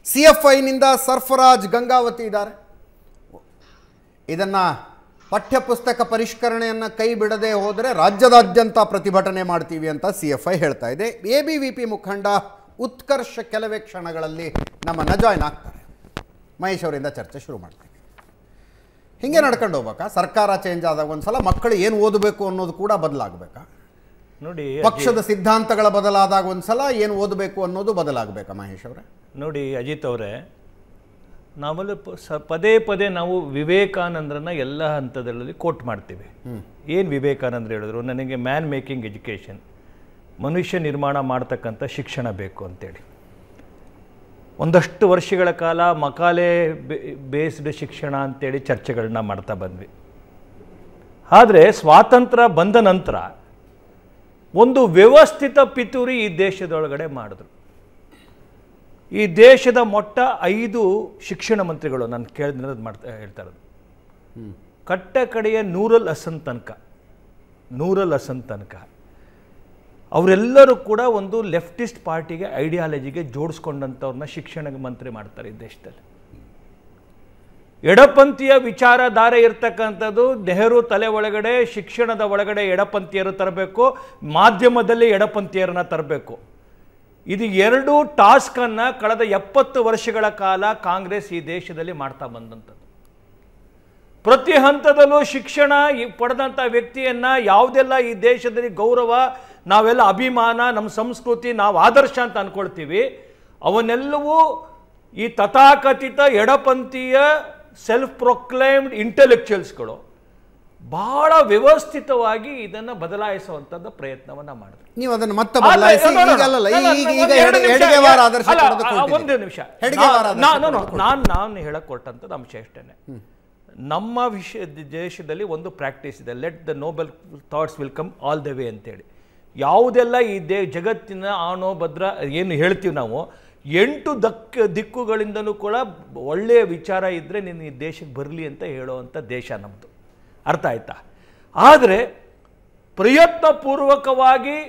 C F ಐನಿಂದ ಸರ್ಫರಾಜ್ ಗಂಗಾವತಿ ಇದ್ದಾರೆ ಇದನ್ನು ಪಠ್ಯಪುಸ್ತಕ ಪರಿಷ್ಕರಣೆಯನ್ನು ಕೈ ಬಿಡದೆ ಹೋದರೆ ರಾಜ್ಯದಾದ್ಯಂತ ಪ್ರತಿಭಟನೆ ಮಾಡ್ತೀವಿ ಅಂತ ಸಿ ಎಫ್ ಐ ಹೇಳ್ತಾ ಇದೆ ಎ ಬಿ ವಿ ಪಿ ಮುಖಂಡ ಉತ್ಕರ್ಷ ಕೆಲವೇ ಕ್ಷಣಗಳಲ್ಲಿ ನಮ್ಮನ್ನು ಜಾಯ್ನ್ ಆಗ್ತಾರೆ ಮಹೇಶ್ ಅವರಿಂದ ಚರ್ಚೆ ಶುರು ಮಾಡ್ತೀವಿ ಹಿಂಗೆ ನಡ್ಕೊಂಡು ಹೋಗ್ಬೇಕಾ ಸರ್ಕಾರ ಚೇಂಜ್ ಆದಾಗ ಒಂದ್ಸಲ ಮಕ್ಕಳು ಏನು ಓದಬೇಕು ಅನ್ನೋದು ಕೂಡ ಬದಲಾಗಬೇಕಾ ನೋಡಿ ಪಕ್ಷದ ಸಿದ್ಧಾಂತಗಳ ಬದಲಾದಾಗ ಒಂದ್ಸಲ ಏನು ಓದಬೇಕು ಅನ್ನೋದು ಬದಲಾಗಬೇಕಾ ಮಹೇಶ್ ಅವರೇ ನೋಡಿ ಅಜಿತ್ ಅವರೇ ನಾವೆಲ್ಲ ಪ- ಸ ಪದೇ ಪದೇ ನಾವು ವಿವೇಕಾನಂದರನ್ನ ಎಲ್ಲ ಹಂತದಲ್ಲಿ ಕೋಟ್ ಮಾಡ್ತೀವಿ ಏನು ವಿವೇಕಾನಂದ್ರ ಹೇಳಿದ್ರು ನನಗೆ ಮ್ಯಾನ್ ಮೇಕಿಂಗ್ ಎಜುಕೇಷನ್ ಮನುಷ್ಯ ನಿರ್ಮಾಣ ಮಾಡ್ತಕ್ಕಂಥ ಶಿಕ್ಷಣ ಬೇಕು ಅಂತೇಳಿ ಒಂದಷ್ಟು ವರ್ಷಗಳ ಕಾಲ ಮಕಾಲೆ ಬೇಸ್ಡ್ ಶಿಕ್ಷಣ ಅಂತೇಳಿ ಚರ್ಚೆಗಳನ್ನ ಮಾಡ್ತಾ ಬಂದ್ವಿ ಆದರೆ ಸ್ವಾತಂತ್ರ್ಯ ಬಂದ ನಂತರ ಒಂದು ವ್ಯವಸ್ಥಿತ ಪಿತೂರಿ ಈ ದೇಶದೊಳಗಡೆ ಮಾಡಿದ್ರು ಈ ದೇಶದ ಮೊಟ್ಟ ಐದು ಶಿಕ್ಷಣ ಮಂತ್ರಿಗಳು ನಾನು ಕೇಳಿದ್ರದ್ದು ಮಾಡ್ತಾ ಹೇಳ್ತಾ ಇರೋದು ಕಟ್ಟ ಕಡೆಯ ನೂರಲ್ ಹಸನ್ ತನಕ ನೂರಲ್ ಹಸನ್ ತನಕ ಅವರೆಲ್ಲರೂ ಕೂಡ ಒಂದು ಲೆಫ್ಟಿಸ್ಟ್ ಪಾರ್ಟಿಗೆ ಐಡಿಯಾಲಜಿಗೆ ಜೋಡಿಸ್ಕೊಂಡಂಥವ್ರನ್ನ ಶಿಕ್ಷಣ ಮಂತ್ರಿ ಮಾಡ್ತಾರೆ ಈ ದೇಶದಲ್ಲಿ ಎಡಪಂಥೀಯ ವಿಚಾರಧಾರೆ ಇರ್ತಕ್ಕಂಥದ್ದು ನೆಹರು ತಲೆ ಒಳಗಡೆ ಶಿಕ್ಷಣದ ಒಳಗಡೆ ಎಡಪಂಥೀಯರು ತರಬೇಕು ಮಾಧ್ಯಮದಲ್ಲಿ ಎಡಪಂಥೀಯರನ್ನ ತರಬೇಕು ಇದು ಎರಡು ಟಾಸ್ಕನ್ನು ಕಳೆದ ಎಪ್ಪತ್ತು ವರ್ಷಗಳ ಕಾಲ ಕಾಂಗ್ರೆಸ್ ಈ ದೇಶದಲ್ಲಿ ಮಾಡ್ತಾ ಬಂದಂಥದ್ದು ಪ್ರತಿ ಹಂತದಲ್ಲೂ ಶಿಕ್ಷಣ ಈ- ಪಡೆದಂಥ ವ್ಯಕ್ತಿಯನ್ನ ಯಾವುದೆಲ್ಲ ಈ ದೇಶದಲ್ಲಿ ಗೌರವ ನಾವೆಲ್ಲ ಅಭಿಮಾನ ನಮ್ಮ ಸಂಸ್ಕೃತಿ ನಾವು ಆದರ್ಶ ಅಂತ ಅನ್ಕೊಳ್ತೀವಿ ಅವನ್ನೆಲ್ಲವೂ ಈ ತಥಾಕಥಿತ ಎಡಪಂಥೀಯ ಸೆಲ್ಫ್ ಪ್ರೊಕ್ಲೈಮ್ಡ್ ಇಂಟೆಲೆಕ್ಚುಯಲ್ಸ್ಗಳು ಬಹಳ ವ್ಯವಸ್ಥಿತವಾಗಿ ಇದನ್ನು ಬದಲಾಯಿಸುವಂಥದ್ದು ಪ್ರಯತ್ನವನ್ನ ಮಾಡಿದ್ರು ನೀವು ಅದನ್ನು ಮತ್ತೆ ಆದ್ರೆ- ಬದಲಾಯಿಸಿ no, no, no. ಈಗ ಅಲ್ಲಲ್ಲ ಅಲ್ಲ, ಈಗ ಒಂದು ಈಗ ಎರಡು ನಿಮಿಷ, ಹೆಡಿಗೆವಾರ ಆದರ್ಶ ಅಲ್ಲ, ಕೊಡೋದಕ್ಕೆ ಆ, ಹೊರಟಿದ್ದೀರಿ. ಒಂದು ನಿಮಿಷ ಹೆಡ್ಗೆವಾರ ನಾ- ಆದರ್ಶ ನಾನು ಕೊಡೋದಕ್ಕೆ ನಾನು ನಾನು ಹೇಳಕ್ ಹೊರಟಂಥದ್ದು ಅಂಶ ಇಷ್ಟೇನೆ ನಮ್ಮ ವಿಷಯ ದೇಶದಲ್ಲಿ ಒಂದು ಪ್ರಾಕ್ಟೀಸ್ ಇದೆ let the noble thoughts will come all the way ಅಂತೇಳಿ ಯಾವುದೆಲ್ಲ ಈ ದೇ ಜಗತ್ತಿನ ಆಣೋ ಭದ್ರ ಏನು ಹೇಳ್ತೀವಿ ನಾವು ಎಂಟು ದಕ್ ದಿಕ್ಕುಗಳಿಂದಲೂ ಕೂಡ ಒಳ್ಳೆಯ ವಿಚಾರ ಇದ್ದರೆ ನೀನು ಈ ದೇಶಕ್ಕೆ ಬರಲಿ ಅಂತ ಹೇಳುವಂಥ ದೇಶ ನಮ್ಮದು ಅರ್ಥ ಆಯ್ತಾ ಆದರೆ ಪ್ರಯತ್ನಪೂರ್ವಕವಾಗಿ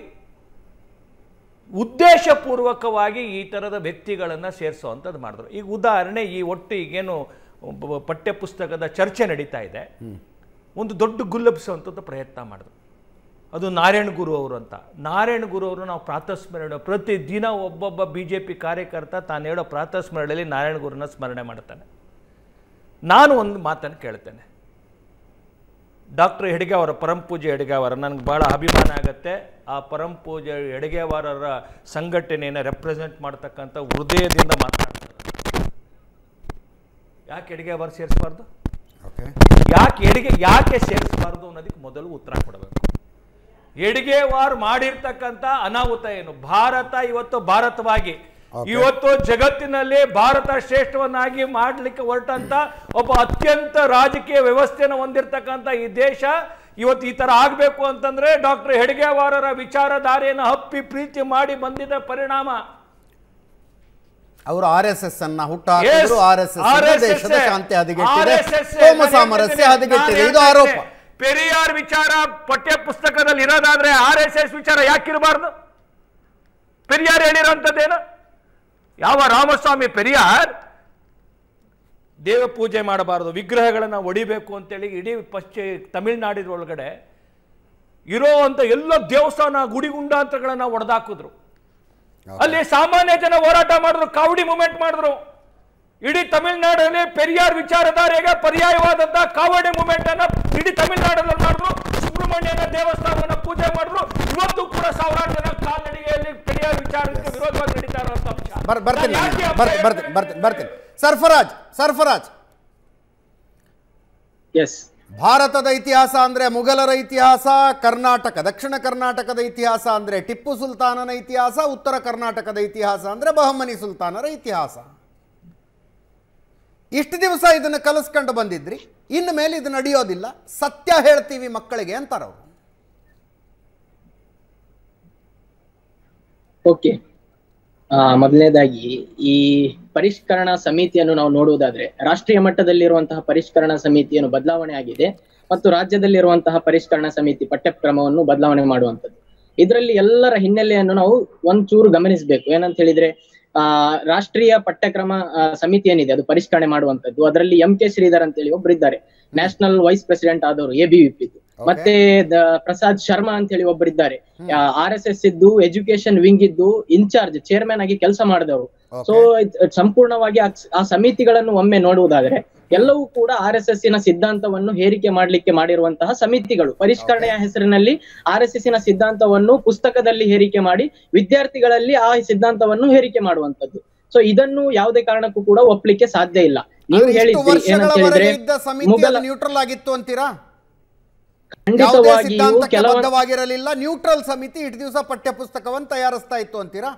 ಉದ್ದೇಶಪೂರ್ವಕವಾಗಿ ಈ ಥರದ ವ್ಯಕ್ತಿಗಳನ್ನು ಸೇರಿಸುವಂಥದ್ದು ಮಾಡಿದ್ರು ಈಗ ಉದಾಹರಣೆ ಈ ಒಟ್ಟು ಈಗೇನು ಬ- ಪಠ್ಯಪುಸ್ತಕದ ಚರ್ಚೆ ನಡೀತಾ ಇದೆ ಒಂದು ದೊಡ್ಡ ಗುಲ್ಲಬಿಸುವಂಥದ್ದು ಪ್ರಯತ್ನ ಮಾಡಿದ್ರು ಅದು ನಾರಾಯಣ ಗುರು ಅವರು ಅಂತ ನಾರಾಯಣ ಗುರು ಅವರು ನಾವು ಪ್ರಾತಸ್ಮರಣೆ ಪ್ರತಿದಿನ ಒಬ್ಬೊಬ್ಬ ಬಿ ಜೆ ಪಿ ಕಾರ್ಯಕರ್ತ ತಾನು ಹೇಳೋ ಪ್ರಾತಸ್ಮರಣೆಯಲ್ಲಿ ನಾರಾಯಣ ಗುರುನ ಸ್ಮರಣೆ ಮಾಡ್ತಾನೆ ನಾನು ಒಂದು ಮಾತನ್ನು ಕೇಳ್ತೇನೆ ಡಾಕ್ಟರ್ ಹೆಡ್ಗೇವರ ಪರಂಪೂಜೆ ಹೆಡ್ಗೇವರ ನನಗೆ ಭಾಳ ಅಭಿಮಾನ ಆಗುತ್ತೆ ಆ ಪರಂಪೂಜೆ ಹೆಡ್ಗೇವಾರರ ಸಂಘಟನೆಯನ್ನು ರೆಪ್ರೆಸೆಂಟ್ ಮಾಡ್ತಕ್ಕಂಥ ಹೃದಯದಿಂದ ಮಾತನಾಡ್ತಾರೆ ಯಾಕೆ ಹೆಡ್ಗೇವಾರ ಸೇರಿಸಬಾರ್ದು ಓಕೆ ಯಾಕೆ ಎಡಿಗೆ ಯಾಕೆ ಸೇರಿಸಬಾರ್ದು ಅನ್ನೋದಕ್ಕೆ ಮೊದಲು ಉತ್ತರ ಕೊಡಬೇಕು ಎಡಿಗೆವಾರ್ ಮಾಡಿರ್ತಕ್ಕಂಥ ಅನಾಹುತ ಏನು ಭಾರತ ಇವತ್ತು ಭಾರತವಾಗಿ ಇವತ್ತು ಜಗತ್ತಿನಲ್ಲಿ ಭಾರತ ಶ್ರೇಷ್ಠವನ್ನಾಗಿ ಮಾಡಲಿಕ್ಕೆ ಹೊರಟಂತ ಒಬ್ಬ ಅತ್ಯಂತ ರಾಜಕೀಯ ವ್ಯವಸ್ಥೆಯನ್ನು ಹೊಂದಿರತಕ್ಕಂಥ ಈ ದೇಶ ಇವತ್ತು ಈ ತರ ಆಗ್ಬೇಕು ಅಂತಂದ್ರೆ ಡಾಕ್ಟರ್ ಹೆಡ್ಗೇವಾರರ ವಿಚಾರಧಾರೆಯನ್ನು ಹಪ್ಪಿ ಪ್ರೀತಿ ಮಾಡಿ ಬಂದಿದ್ದ ಪರಿಣಾಮ ಅವರು ಆರ್ ಎಸ್ ಎಸ್ ಅನ್ನ ಹುಟ್ಟಾಕಿದ್ರು Yes, R S S RSS ದೇಶದ ಶಾಂತಿ ಹದಗೆಟ್ಟಿದೆ RSS ಕೋಮ ನಾನು ಸಾಮರಸ್ಯ ಹೇಳ್ತಿದ್ದೀನಿ, ಹದಗೆಟ್ಟಿದೆ ನಾನು ಇದು ಆರೋಪ ಹೇಳ್ತಿದ್ದೀನಿ. ಪೆರಿಯಾರ್ ವಿಚಾರ ಪಠ್ಯ ಪುಸ್ತಕದಲ್ಲಿ ಇರೋದಾದ್ರೆ ಆರ್ ಎಸ್ ಎಸ್ ವಿಚಾರ ಯಾಕಿರಬಾರ್ದು ಪೆರಿಯಾರ್ ಹೇಳಿರೋಂಥದ್ದೇನು ಯಾವ ರಾಮಸ್ವಾಮಿ ಪೆರಿಯಾರ್ ದೇವ ಪೂಜೆ ಮಾಡಬಾರದು ವಿಗ್ರಹಗಳನ್ನು ಒಡಿಬೇಕು ಅಂತೇಳಿ ಇಡೀ ಪಶ್ಚಿ ತಮಿಳ್ನಾಡಿನ ಒಳಗಡೆ ಇರೋ ಅಂತ ಎಲ್ಲ ದೇವಸ್ಥಾನ ಗುಡಿ ಗುಂಡಾಂತರಗಳನ್ನ ಒಡೆದಾಕಿದ್ರು ಅಲ್ಲಿ ಸಾಮಾನ್ಯ ಜನ ಹೋರಾಟ ಮಾಡಿದ್ರು ಕಾವಡಿ ಮೂವ್ಮೆಂಟ್ ಮಾಡಿದ್ರು ಇಡೀ ತಮಿಳುನಾಡಲ್ಲಿ ಪೆರಿಯಾರ್ ವಿಚಾರಧಾರೆಗೆ ಪರ್ಯಾಯವಾದಂತಹ ಕಾವಡಿ ಮೂವ್ಮೆಂಟ್ ಅನ್ನ ಇಡೀ ತಮಿಳುನಾಡಲ್ಲಿ ಮಾಡಿದ್ರು ಸುಬ್ರಹ್ಮಣ್ಯನ ದೇವಸ್ಥಾನವನ್ನ ಪೂಜೆ ಮಾಡಿದ್ರು ಇವತ್ತು ಕೂಡ ಸಾವಿರಾರು ಜನ ಕಾಲ್ನಡಿಗೆಯಲ್ಲಿ ಪೆರಿಯಾರ್ ವಿಚಾರಕ್ಕೆ ವಿರೋಧವಾಗಿ ನಡೀತಾ ಇರುವಂತ ಅಂಶ ಬರ್- ಬರ್ತೀನಿ ನಾನು ಯಾಕೆ ನಾನು. ಅಂಶ ಬರ್ತೀನಿ ಬರ್ತೀನಿ ಬರ್ತೀನಿ ಬರ್ತೀನಿ ಸರ್ಫರಾಜ್ ಸರ್ಫರಾಜ್ ಎಸ್ ಭಾರತದ ಇತಿಹಾಸ ಅಂದ್ರೆ ಮುಘಲರ ಇತಿಹಾಸ ಕರ್ನಾಟಕ ದಕ್ಷಿಣ ಕರ್ನಾಟಕದ ಇತಿಹಾಸ ಅಂದ್ರೆ ಟಿಪ್ಪು ಸುಲ್ತಾನನ ಇತಿಹಾಸ ಉತ್ತರ ಕರ್ನಾಟಕದ ಇತಿಹಾಸ ಅಂದ್ರೆ ಬಹಮನಿ ಸುಲ್ತಾನರ ಇತಿಹಾಸ ಇಷ್ಟು ದಿವಸ ಇದನ್ನು ಕಲಿಸ್ಕೊಂಡು ಬಂದಿದ್ರಿ ಇನ್ನು ಮೇಲೆ ಇದು ನಡೆಯೋದಿಲ್ಲ ಸತ್ಯ ಹೇಳ್ತೀವಿ ಮಕ್ಕಳಿಗೆ ಅಂತಾರವ್ರು ಓಕೆ ಆ ಮೊದಲನೇದಾಗಿ ಈ ಪರಿಷ್ಕರಣಾ ಸಮಿತಿಯನ್ನು ನಾವು ನೋಡುವುದಾದ್ರೆ ರಾಷ್ಟ್ರೀಯ ಮಟ್ಟದಲ್ಲಿರುವಂತಹ ಪರಿಷ್ಕರಣಾ ಸಮಿತಿಯನ್ನು ಬದಲಾವಣೆ ಆಗಿದೆ ಮತ್ತು ರಾಜ್ಯದಲ್ಲಿರುವಂತಹ ಪರಿಷ್ಕರಣಾ ಸಮಿತಿ ಪಠ್ಯಕ್ರಮವನ್ನು ಬದಲಾವಣೆ ಮಾಡುವಂತದ್ದು ಇದರಲ್ಲಿ ಎಲ್ಲರ ಹಿನ್ನೆಲೆಯನ್ನು ನಾವು ಒಂಚೂರು ಗಮನಿಸಬೇಕು ಏನಂತ ಹೇಳಿದ್ರೆ ಆ ರಾಷ್ಟ್ರೀಯ ಪಠ್ಯಕ್ರಮ ಆ, ಸಮಿತಿ ಏನಿದೆ ಅದು ಪರಿಷ್ಕರಣೆ ಮಾಡುವಂತದ್ದು ಅದರಲ್ಲಿ ಎಂ ಕೆ ಶ್ರೀಧರ್ ಅಂತ ಹೇಳಿ ಒಬ್ರು ಇದ್ದಾರೆ ನ್ಯಾಷನಲ್ ವೈಸ್ ಪ್ರೆಸಿಡೆಂಟ್ ಆದವರು ಎ ಬಿ ಮತ್ತೆ ದ- ಪ್ರಸಾದ್ ಶರ್ಮಾ ಅಂತ ಹೇಳಿ ಒಬ್ಬರಿದ್ದಾರೆ ಆರ್ ಎಸ್ ಎಸ್ ಇದ್ದು ಎಜುಕೇಶನ್ ವಿಂಗ್ ಇದ್ದು ಇನ್ಚಾರ್ಜ್ ಚೇರ್ಮನ್ ಆಗಿ ಕೆಲಸ ಮಾಡಿದವರು ಸೊ ಸಂಪೂರ್ಣವಾಗಿ ಆ- ಆ ಸಮಿತಿಗಳನ್ನು ಒಮ್ಮೆ ನೋಡುವುದಾದ್ರೆ ಎಲ್ಲವೂ ಕೂಡ ಆರ್ ಎಸ್ ಎಸ್ ನ ಸಿದ್ಧಾಂತವನ್ನು ಹೇರಿಕೆ ಮಾಡ್ಲಿಕ್ಕೆ ಮಾಡಿರುವಂತಹ ಸಮಿತಿಗಳು ಪರಿಷ್ಕರಣೆಯ ಹೆಸರಿನಲ್ಲಿ ಆರ್ ಎಸ್ ಎಸ್ ನ ಸಿದ್ಧಾಂತವನ್ನು ಪುಸ್ತಕದಲ್ಲಿ ಹೇರಿಕೆ ಮಾಡಿ ವಿದ್ಯಾರ್ಥಿಗಳಲ್ಲಿ ಆ ಸಿದ್ಧಾಂತವನ್ನು ಹೇರಿಕೆ ಮಾಡುವಂತದ್ದು ಸೊ ಇದನ್ನು ಯಾವುದೇ ಕಾರಣಕ್ಕೂ ಕೂಡ ಒಪ್ಲಿಕ್ಕೆ ಸಾಧ್ಯ ಇಲ್ಲ ನೀವು ಆದ್ರೆ ಇಷ್ಟು ಹೇಳಿದ್ರಿ ಏನಂತ ಹೇಳಿದ್ರೆ ವರ್ಷಗಳವರೆಗೆ ಇದ್ದ ಸಮಿತಿ ಮುಗಲ ನ್ಯೂಟ್ರಲ್ ಆಗಿತ್ತು ಅಂತೀರಾ ಯಾವುದೇ ಖಂಡಿತವಾಗಿಯೂ ಸಿದ್ಧಾಂತಕ್ಕೆ ಕೆಲವೊಂದು ಬದ್ಧವಾಗಿರಲಿಲ್ಲ ನ್ಯೂಟ್ರಲ್ ಸಮಿತಿ ಇಟ್ಟು ದಿವಸ ಪಠ್ಯ ಪುಸ್ತಕವನ್ನು ತಯಾರಿಸ್ತಾ ಇತ್ತು ಅಂತೀರಾ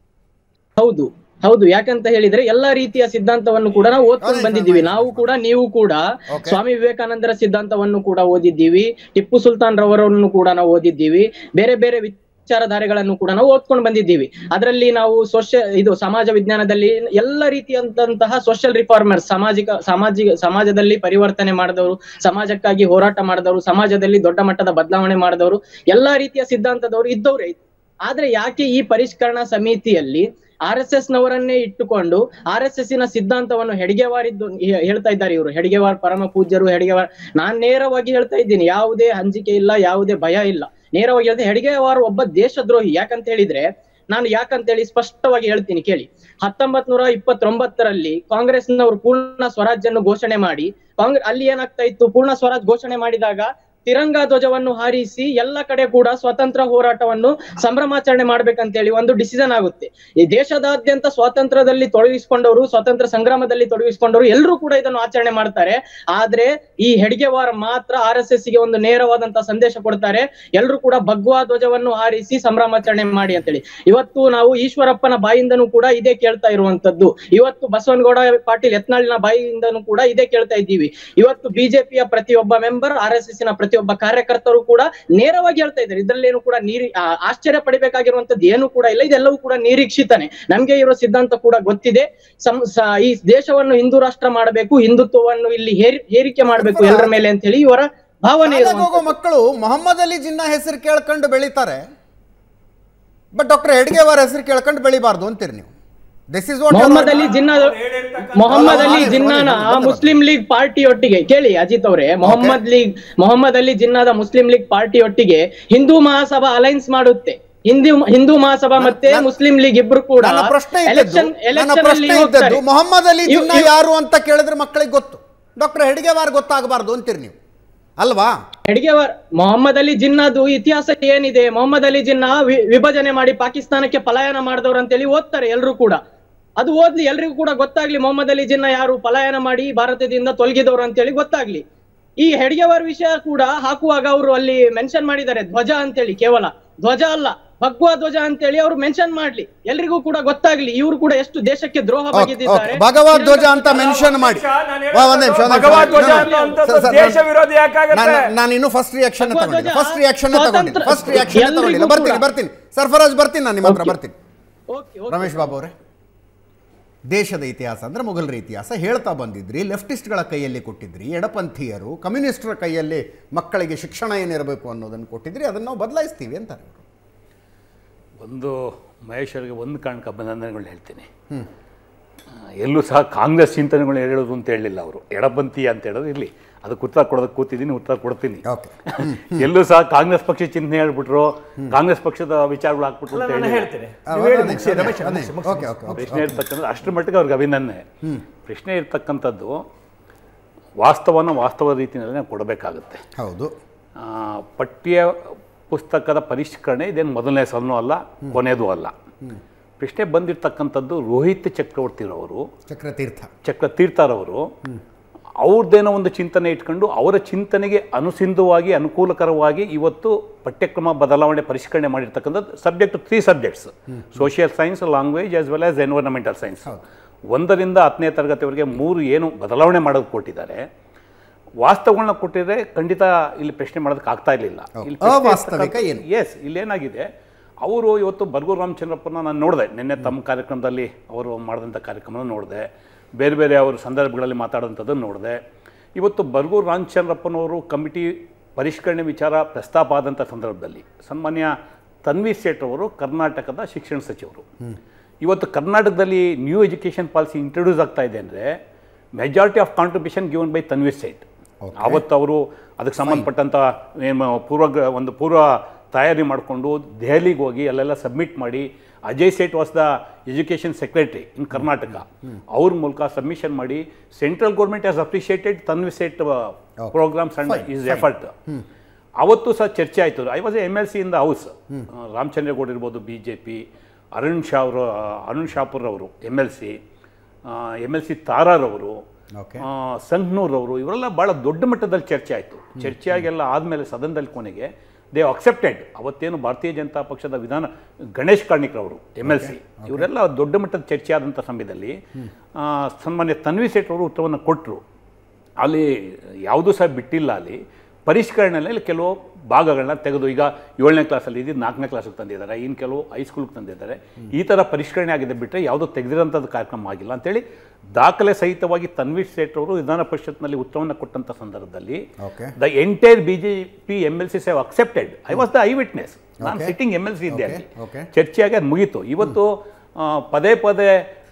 ಹೌದು ಹೌದು ಯಾಕಂತ ಹೇಳಿದ್ರೆ ಎಲ್ಲಾ ರೀತಿಯ ಸಿದ್ಧಾಂತವನ್ನು ಕೂಡ ನಾವು ಓದ್ಕೊಂಡು ಅದೇ ಬಂದಿದ್ದೀವಿ ಸರ್, ನಾವು ಕೂಡ ನೀವು ಕೂಡ Okay. ಸ್ವಾಮಿ ವಿವೇಕಾನಂದರ ಸಿದ್ಧಾಂತವನ್ನು ಕೂಡ ಓದಿದ್ದೀವಿ ಟಿಪ್ಪು ಸುಲ್ತಾನ್ ರವರನ್ನು ಕೂಡ ನಾವು ಓದಿದ್ದೀವಿ ಬೇರೆ ಬೇರೆ ವಿಚಾರಧಾರೆಗಳನ್ನು ಕೂಡ ನಾವು ಓದ್ಕೊಂಡು ಬಂದಿದ್ದೀವಿ ಅದರಲ್ಲಿ ನಾವು ಸೋಷಿಯ ಇದು ಸಮಾಜ ವಿಜ್ಞಾನದಲ್ಲಿ ಎಲ್ಲ ರೀತಿಯಾದಂತಹ ಸೋಷಿಯಲ್ ರಿಫಾರ್ಮರ್ಸ್ ಸಾಮಾಜಿಕ ಸಾಮಾಜಿಕ ಸಮಾಜದಲ್ಲಿ ಪರಿವರ್ತನೆ ಮಾಡಿದವರು ಸಮಾಜಕ್ಕಾಗಿ ಹೋರಾಟ ಮಾಡಿದವರು ಸಮಾಜದಲ್ಲಿ ದೊಡ್ಡ ಮಟ್ಟದ ಬದಲಾವಣೆ ಮಾಡಿದವರು ಎಲ್ಲಾ ರೀತಿಯ ಸಿದ್ಧಾಂತದವರು ಇದ್ದವ್ರೆ ಆದ್ರೆ ಯಾಕೆ ಈ ಪರಿಷ್ಕರಣಾ ಸಮಿತಿಯಲ್ಲಿ ಆರ್ ಎಸ್ ಎಸ್ ನವರನ್ನೇ ಇಟ್ಟುಕೊಂಡು ಆರ್ ಎಸ್ ಎಸ್ ನ ಸಿದ್ಧಾಂತವನ್ನು ಹೆಡ್ಗೆವಾರಿದ್ದು ಹೇ- ಹೇಳ್ತಾ ಇದ್ದಾರೆ ಇವರು ಹೆಡ್ಗೆವಾರ್ ಪರಮ ಪೂಜ್ಯರು ಹೆಡ್ಗೆವಾರ್ ನಾನ್ ನೇರವಾಗಿ ಹೇಳ್ತಾ ಇದ್ದೀನಿ ಯಾವುದೇ ಹಂಚಿಕೆ ಇಲ್ಲ ಯಾವುದೇ ಭಯ ಇಲ್ಲ ನೇರವಾಗಿ ಹೇಳ್ತೀನಿ ಹೆಡ್ಗೆವಾರ್ ಒಬ್ಬ ದೇಶದ್ರೋಹಿ ಯಾಕಂತ ಹೇಳಿದ್ರೆ ನಾನು ಯಾಕಂತೇಳಿ ಸ್ಪಷ್ಟವಾಗಿ ಹೇಳ್ತೀನಿ ಕೇಳಿ ಹತ್ತೊಂಬತ್ ನೂರ ಇಪ್ಪತ್ತೊಂಬತ್ತರಲ್ಲಿ ಕಾಂಗ್ರೆಸ್ನವರು ಪೂರ್ಣ ಸ್ವರಾಜ್ಯನ್ನು ಘೋಷಣೆ ಮಾಡಿ ಕಾಂಗ್ರೆಸ್ ಅಲ್ಲಿ ಏನಾಗ್ತಾ ಇತ್ತು ಪೂರ್ಣ ಸ್ವರಾಜ್ ಘೋಷಣೆ ಮಾಡಿದಾಗ ತಿರಂಗ ಧ್ವಜವನ್ನು ಹಾರಿಸಿ ಎಲ್ಲ ಕಡೆ ಕೂಡ ಸ್ವತಂತ್ರ ಹೋರಾಟವನ್ನು ಸಂಭ್ರಮಾಚರಣೆ ಮಾಡ್ಬೇಕಂತೇಳಿ ಒಂದು ಡಿಸಿಷನ್ ಆಗುತ್ತೆ ಈ ದೇಶದಾದ್ಯಂತ ಸ್ವಾತಂತ್ರ್ಯದಲ್ಲಿ ತೊಡಗಿಸಿಕೊಂಡವರು ಸ್ವಾತಂತ್ರ್ಯ ಸಂಗ್ರಾಮದಲ್ಲಿ ತೊಡಗಿಸಿಕೊಂಡವರು ಎಲ್ಲರೂ ಕೂಡ ಇದನ್ನು ಆಚರಣೆ ಮಾಡ್ತಾರೆ ಆದ್ರೆ ಈ ಹೆಡ್ಗೆವಾರ ಮಾತ್ರ ಆರ್ ಎಸ್ ಎಸ್ ಗೆ ಒಂದು ನೇರವಾದಂತಹ ಸಂದೇಶ ಕೊಡ್ತಾರೆ ಎಲ್ಲರೂ ಕೂಡ ಭಗ್ವಾ ಧ್ವಜವನ್ನು ಹಾರಿಸಿ ಸಂಭ್ರಮಾಚರಣೆ ಮಾಡಿ ಅಂತೇಳಿ ಇವತ್ತು ನಾವು ಈಶ್ವರಪ್ಪನ ಬಾಯಿಂದನೂ ಕೂಡ ಇದೇ ಕೇಳ್ತಾ ಇರುವಂತದ್ದು ಇವತ್ತು ಬಸವನಗೌಡ ಪಾಟೀಲ್ ಯತ್ನಾಳಿನ ಬಾಯಿಂದನೂ ಕೂಡ ಇದೇ ಕೇಳ್ತಾ ಇದ್ದೀವಿ ಇವತ್ತು ಬಿಜೆಪಿಯ ಪ್ರತಿಯೊಬ್ಬ ಮೆಂಬರ್ ಆರ್ ಎಸ್ ಎಸ್ ನ ಪ್ರತಿಯೊಬ್ಬ ಕಾರ್ಯಕರ್ತರು ಕೂಡ ನೇರವಾಗಿ ಹೇಳ್ತಾ ಇದ್ದಾರೆ ಇದ್ರಲ್ಲೇನು ಕೂಡ ನೀರಿ ಆ, ಆಶ್ಚರ್ಯ ಪಡಿಬೇಕಾಗಿರುವಂತದ್ದು ಏನು ಕೂಡ ಇಲ್ಲ ಇದೆಲ್ಲವೂ ಕೂಡ ನಿರೀಕ್ಷಿತನೆ ನಮ್ಗೆ ಇರೋ ಸಿದ್ಧಾಂತ ಕೂಡ ಗೊತ್ತಿದೆ ಸಂ- ಸ- ಈ ದೇಶವನ್ನು ಹಿಂದೂ ರಾಷ್ಟ್ರ ಮಾಡಬೇಕು ಹಿಂದುತ್ವವನ್ನು ಇಲ್ಲಿ ಹೇರಿ ಹೇರಿಕೆ ಮಾಡಬೇಕು ಎಲ್ಲರ ಮೇಲೆ ಅಂತ ಹೇಳಿ ಇವರ ಭಾವನೆ ಶಾಲೆಗೆ ಹೋಗೋ ಇರುವಂತದ್ದು. ಮಕ್ಕಳು ಮೊಹಮ್ಮದ್ ಅಲಿ ಜಿನ್ನಾ ಹೆಸರು ಕೇಳ್ಕೊಂಡು ಬೆಳಿತಾರೆ ಬಟ್ ಡಾಕ್ಟರ್ ಹೆಡ್ಗೇವಾರ್ ಹೆಸರು ಕೇಳ್ಕೊಂಡು ಬೆಳಿಬಾರ್ದು ಅಂತೀರಿ ನೀವು ದಿಸ್ ಇಸ್ ಮೊಹಮ್ಮದ್ ಅಲಿ ಜಿನ್ನಾ ಮೊಹಮ್ಮದ್ ಅಲಿ ಅಲ್ಲ, ಜಿನ್ನಾನ ಒಂದೇ, ಒಂದೇ, ಮುಸ್ಲಿಂ ಲೀಗ್ ಪಾರ್ಟಿ ಒಟ್ಟಿಗೆ ಕೇಳಿ ಅಜಿತ್ ಅವರೇ ಮೊಹಮ್ಮದ್ ಲೀಗ್ ಮೊಹಮ್ಮದ್ ಅಲಿ ಜಿನ್ನಾದ ಮುಸ್ಲಿಂ ಲೀಗ್ ಪಾರ್ಟಿ ಒಟ್ಟಿಗೆ ಹಿಂದೂ ಮಹಾಸಭಾ ಅಲೈನ್ಸ್ ಮಾಡುತ್ತೆ ಹಿಂದೂ ಹಿಂದೂ ಮಹಾಸಭಾ ಮತ್ತೆ ನನ್ನ- ಮುಸ್ಲಿಂ ಲೀಗ್ ಇಬ್ರು ಕೂಡ ನನ್ನ ಪ್ರಶ್ನೆ ಇದ್ದದ್ದು ಎಲೆಕ್ಷನ್ ನನ್ನ ಎಲೆಕ್ಷನ್ ಅಲ್ಲಿ ಪ್ರಶ್ನೆ ಹೋಗ್ತಾರೆ ಇದ್ದದ್ದು ಮೊಹಮ್ಮದ್ ಅಲಿ ಇವ್- ಜಿನ್ನಾ ಇವ್- ಯಾರು ಅಂತ ಕೇಳಿದ್ರೆ ಮಕ್ಕಳಿಗೆ ಗೊತ್ತು ಡಾಕ್ಟರ್ ಹೆಡ್ಗೇವಾರ್ ಗೊತ್ತಾಗಬಾರ್ದು ಅಂತೀರಿ ನೀವು ಅಲ್ವಾ ಹೆಡ್ಗೆವಾರ್ ಮೊಹಮ್ಮದ್ ಅಲಿ ಜಿನ್ನಾದು ಇತಿಹಾಸ ಏನಿದೆ ಮೊಹಮ್ಮದ್ ಅಲಿ ಜಿನ್ನಾ ವಿ- ವಿಭಜನೆ ಮಾಡಿ ಪಾಕಿಸ್ತಾನಕ್ಕೆ ಪಲಾಯನ ಮಾಡಿದವರು ಅಂತೇಳಿ ಓದ್ತಾರೆ ಎಲ್ರು ಕೂಡ ಅದು ಓದ್ಲಿ ಎಲ್ರಿಗೂ ಕೂಡ ಗೊತ್ತಾಗ್ಲಿ ಮೊಹಮ್ಮದ್ ಅಲಿ ಜಿನ್ನಾ ಯಾರು ಪಲಾಯನ ಮಾಡಿ ಭಾರತದಿಂದ ತೊಲಗಿದವರು ಅಂತೇಳಿ ಗೊತ್ತಾಗ್ಲಿ ಈ ಹೆಡ್ಗೆವಾರ್ ವಿಷಯ ಕೂಡ ಹಾಕುವಾಗ ಅವರು ಅಲ್ಲಿ ಮೆನ್ಷನ್ ಮಾಡಿದ್ದಾರೆ ಧ್ವಜ ಅಂತೇಳಿ ಕೇವಲ ಧ್ವಜ ಅಲ್ಲ ಭಗ್ವಾ ಧ್ವಜ ಅಂತೇಳಿ ಅವರು ಮೆನ್ಷನ್ ಮಾಡ್ಲಿ ಎಲ್ರಿಗೂ ಕೂಡ ಗೊತ್ತಾಗ್ಲಿ ಇವರು ಕೂಡ ಎಷ್ಟು ದೇಶಕ್ಕೆ ದ್ರೋಹ ಓಕೆ, ಬಗೆದಿದ್ದಾರೆ ಓಕೆ. ಭಗವದ್ ಧ್ವಜ ಅಂತ ಮೆನ್ಷನ್ ಮಾಡಿ ವಾ, ಒಂದ್ ನಿಮಿಷ, ಒಂದ್ ನಿಮಿಷ. ಭಗವದ್ ಧ್ವಜ ನಾನು- ಅನ್ನುವಂಥದ್ದು ಸರ್, ಸರ್, ದೇಶ ವಿರೋಧಿ ಯಾಕಾಗತ್ತೆ? ನಾನು- ನಾನು ಇನ್ನು ಫಸ್ಟ್ ರಿಯಾಕ್ಷನ್ ಭಗವದ್ ತಗೊಂಡಿಲ್ಲ ಧ್ವಜ ಫಸ್ಟ್ ರಿಯಾಕ್ಷನ್ ತಗೊಂಡಿಲ್ಲ ಸ್ವಾತಂತ್ರ್ಯ- ಫಸ್ಟ್ ರಿಯಾಕ್ಷನ್ ಎಲ್ರಿಗೂ ತಗೊಂಡಿಲ್ಲ ಬರ್ತೀನಿ ಕೂಡ. ಬರ್ತೀನಿ ಸರ್ಫರಾಜ್ ಬರ್ತೀನಿ ನಾನು ನಿಮ್ಮ ಹತ್ರ ಓಕೆ. ಬರ್ತೀನಿ ಓಕೆ, ಓಕೆ. ರಮೇಶ್ ಬಾಬು ಅವರೇ ದೇಶದ ಇತಿಹಾಸ ಅಂದ್ರೆ ಮೊಘಲರ ಇತಿಹಾಸ ಹೇಳ್ತಾ ಬಂದಿದ್ರಿ ಲೆಫ್ಟಿಸ್ಟ್ಗಳ ಕೈಯಲ್ಲಿ ಕೊಟ್ಟಿದ್ರಿ ಎಡಪಂಥೀಯರು ಕಮ್ಯುನಿಸ್ಟರ ಕೈಯಲ್ಲಿ ಮಕ್ಕಳಿಗೆ ಶಿಕ್ಷಣ ಏನಿರಬೇಕು ಅನ್ನೋದನ್ನು ಕೊಟ್ಟಿದ್ರಿ ಅದನ್ನು ನಾವು ಬದಲಾಯಿಸ್ತೀವಿ ಅಂತಾರೆ ಇವರು ಒಂದು ಮಹೇಶ್ವರಿಗೆ ಒಂದು ಕಾರಣಕ್ಕೆ ಅಭಿನಂದನೆಗಳು ಹೇಳ್ತೀನಿ ಆ, ಎಲ್ಲೂ ಸಹ ಕಾಂಗ್ರೆಸ್ ಚಿಂತನೆಗಳು ಹೇಳೋದು ಅಂತ ಹೇಳಲಿಲ್ಲ ಅವರು ಎಡಪಂಥಿ ಅಂತ ಹೇಳೋದು ಇರಲಿ ಅದಕ್ಕೆ ಉತ್ತರ ಕೊಡೋದಕ್ಕೆ ಕೂತಿದ್ದೀನಿ ಉತ್ತರ ಕೊಡ್ತೀನಿ ಓಕೆ ಎಲ್ಲೂ ಸಹ ಕಾಂಗ್ರೆಸ್ ಪಕ್ಷ ಚಿಂತನೆ ಹೇಳ್ಬಿಟ್ರು ಕಾಂಗ್ರೆಸ್ ಪಕ್ಷದ ವಿಚಾರಗಳು ಹಾಕ್ಬಿಟ್ರು ಅಂತ ನಾನು ಹೇಳಿಲ್ಲ. ಹೇಳ್ತೇನೆ ನೀವು ಹೇಳಿ ಮುಗಿಸಿ, ರಮೇಶ್ ಅದೇ, ಮುಗಿಸಿ, ಮುಗಿಸಿ, ಓಕೆ ಓಕೆ ಓಕೆ ಪ್ರಶ್ನೆ ಇರ್ತಕ್ಕಂಥದ್ದು ಅಷ್ಟರ ಮಟ್ಟಿಗೆ ಅವ್ರಿಗೆ ಅಭಿನಂದನೆ ಪ್ರಶ್ನೆ ಇರ್ತಕ್ಕಂಥದ್ದು ವಾಸ್ತವನ ವಾಸ್ತವ ರೀತಿಯಲ್ಲೇ ಕೊಡಬೇಕಾಗುತ್ತೆ ಹೌದು ಆ, ಪಠ್ಯ ಪುಸ್ತಕದ ಪರಿಷ್ಕರಣೆ ಇದೇನು ಮೊದಲನೇ ಸಲನೂ ಅಲ್ಲ ಕೊನೆಯದು ಅಲ್ಲ ಪ್ರಶ್ನೆ ಬಂದಿರತಕ್ಕಂಥದ್ದು ರೋಹಿತ್ ಚಕ್ರವರ್ತಿರವರು ಚಕ್ರತೀರ್ಥ ಚಕ್ರ ತೀರ್ಥರವರು ಅವ್ರದ್ದೇನೋ ಒಂದು ಚಿಂತನೆ ಇಟ್ಕೊಂಡು ಅವರ ಚಿಂತನೆಗೆ ಅನುಸಿಂಧವಾಗಿ ಅನುಕೂಲಕರವಾಗಿ ಇವತ್ತು ಪಠ್ಯಕ್ರಮ ಬದಲಾವಣೆ ಪರಿಷ್ಕರಣೆ ಮಾಡಿರ್ತಕ್ಕಂಥದ್ದು subject three subjects social science language as well as environmental science ಒಂದರಿಂದ ಹತ್ತನೇ ತರಗತಿವರೆಗೆ ಮೂರು ಏನು ಬದಲಾವಣೆ ಮಾಡೋದು ಕೊಟ್ಟಿದ್ದಾರೆ ವಾಸ್ತವಗಳನ್ನ ಕೊಟ್ಟಿದ್ರೆ ಖಂಡಿತ ಇಲ್ಲಿ ಪ್ರಶ್ನೆ ಮಾಡೋದಕ್ಕೆ ಆಗ್ತಾ ಇರಲಿಲ್ಲ ಇಲ್ಲಿ ಅವಾಸ್ತವಿಕ ಏನು? ಎಸ್ ಇಲ್ಲೇನಾಗಿದೆ ಅವರು ಇವತ್ತು ಬರ್ಗೂರು ರಾಮಚಂದ್ರಪ್ಪನ ನಾನು ನೋಡಿದೆ ನಿನ್ನೆ ತಮ್ಮ ಕಾರ್ಯಕ್ರಮದಲ್ಲಿ ಅವರು ಮಾಡಿದಂಥ ಕಾರ್ಯಕ್ರಮನ ನೋಡಿದೆ ಬೇರೆ ಬೇರೆ ಅವರು ಸಂದರ್ಭಗಳಲ್ಲಿ ಮಾತಾಡೋಂಥದ್ದನ್ನು ನೋಡಿದೆ ಇವತ್ತು ಬರ್ಗೂರು ರಾಮಚಂದ್ರಪ್ಪನವರು ಕಮಿಟಿ ಪರಿಷ್ಕರಣೆ ವಿಚಾರ ಪ್ರಸ್ತಾಪ ಆದಂಥ ಸಂದರ್ಭದಲ್ಲಿ ಸನ್ಮಾನ್ಯ ತನ್ವಿ ಸೇಠ್ ಅವರು ಕರ್ನಾಟಕದ ಶಿಕ್ಷಣ ಸಚಿವರು ಇವತ್ತು ಕರ್ನಾಟಕದಲ್ಲಿ ನ್ಯೂ ಎಜುಕೇಷನ್ ಪಾಲಿಸಿ ಇಂಟ್ರೊಡ್ಯೂಸ್ ಆಗ್ತಾ ಇದೆ ಅಂದರೆ majority of contribution given by Tanveer Sait ಅವತ್ತು ಅವರು ಅದಕ್ಕೆ ಸಂಬಂಧಪಟ್ಟಂಥ ಏನು ಪೂರ್ವ ಒಂದು ಪೂರ್ವ ತಯಾರಿ ಮಾಡಿಕೊಂಡು ದೆಹಲಿಗೆ ಹೋಗಿ ಅಲ್ಲೆಲ್ಲ ಸಬ್ಮಿಟ್ ಮಾಡಿ Ajay Seth was the education secretary in Karnataka ಅವ್ರ ಮೂಲಕ ಸಬ್ಮಿಷನ್ ಮಾಡಿ central government has appreciated Tanveer Sait programs and is effort ಅವತ್ತು ಸಹ ಚರ್ಚೆ ಆಯಿತು I was M L C in the house Ramachandregowda ಇರ್ಬೋದು B J P Arun Shah ಅವರು ಅರುಣ್ ಶಾಪುರ್ ಅವರು M L C M L C ತಾರಾರವರು ಓಕೆ ಆ, ಸಂಘ್ನೂರ್ ಅವರು ಇವರೆಲ್ಲ ಭಾಳ ದೊಡ್ಡ ಮಟ್ಟದಲ್ಲಿ ಚರ್ಚೆ ಆಯಿತು ಚರ್ಚೆ ಆಗೆಲ್ಲ ಆದಮೇಲೆ ಸದನದಲ್ಲಿ ಕೊನೆಗೆ ದೇ ಅಕ್ಸೆಪ್ಟೆಡ್ ಅವತ್ತೇನು ಭಾರತೀಯ ಜನತಾ ಪಕ್ಷದ ವಿಧಾನ ಗಣೇಶ್ ಕಾರ್ಣಿಕ್ ಅವರು ಎಮ್ ಎಲ್ ಸಿ ಇವರೆಲ್ಲ ದೊಡ್ಡ ಮಟ್ಟದ ಚರ್ಚೆ ಆದಂಥ ಸಮಯದಲ್ಲಿ ಆ, ಸನ್ಮಾನ್ಯ ತನ್ವಿ ಸೇಠ್ ಅವರು ಉತ್ತರವನ್ನು ಕೊಟ್ಟರು ಅಲ್ಲಿ ಯಾವುದೂ ಸಹ ಬಿಟ್ಟಿಲ್ಲ ಅಲ್ಲಿ ಪರಿಷ್ಕರಣೆಯಲ್ಲಿ ಕೆಲವು ಭಾಗಗಳನ್ನ ತೆಗೆದು ಈಗ ಏಳನೇ ಕ್ಲಾಸಲ್ಲಿ ಇದ್ದು ನಾಲ್ಕನೇ ಕ್ಲಾಸಿಗೆ ತಂದಿದ್ದಾರೆ ಇನ್ನು ಕೆಲವು ಹೈಸ್ಕೂಲ್ಗೆ ತಂದಿದ್ದಾರೆ ಈ ಥರ ಪರಿಷ್ಕರಣೆ ಆಗಿದೆ ಬಿಟ್ಟರೆ ಯಾವುದೋ ತೆಗೆದಿರೋಂಥದ್ದು ಕಾರ್ಯಕ್ರಮ ಆಗಿಲ್ಲ ಅಂತೇಳಿ ದಾಖಲೆ ಸಹಿತವಾಗಿ ತನ್ವೀರ್ ಸೇಠ್ ಅವರು ವಿಧಾನ ಪರಿಷತ್ನಲ್ಲಿ ಉತ್ತರವನ್ನು ಕೊಟ್ಟಂಥ ಸಂದರ್ಭದಲ್ಲಿ okay the entire B J P M L C save accepted I was the eye witness ನಾನು Okay. Sitting M L C ಇದ್ದೆ Okay, ಅಲ್ಲಿ okay. ಚರ್ಚೆಯಾಗಿ ಅದು ಮುಗೀತು ಇವತ್ತು ಆ, ಪದೇ ಪದೇ